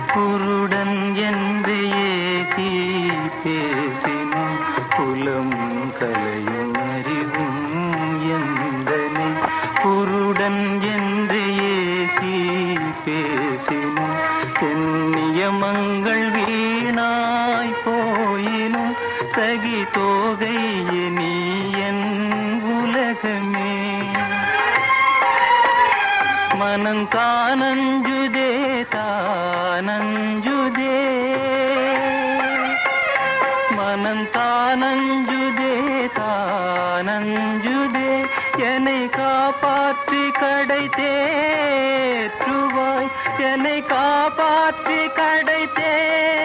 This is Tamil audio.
குருடன் என்று ஏகி பேசினும் குலம் கலையும் அறிவும் எந்தனை குருடன் என்று ஏகி பேசினும் என் நியமங்கள் வீணாய் போயினும் சகி தோகை நீ என் உலகமே மனம் தானஞ்சுதே தானஞ்சுதே மனம் தானஞ்சுதே தானஞ்சுதே என்னை காப்பாற்றி கடை தேற்றுவாய் என்னை காப்பாற்றி கடை தே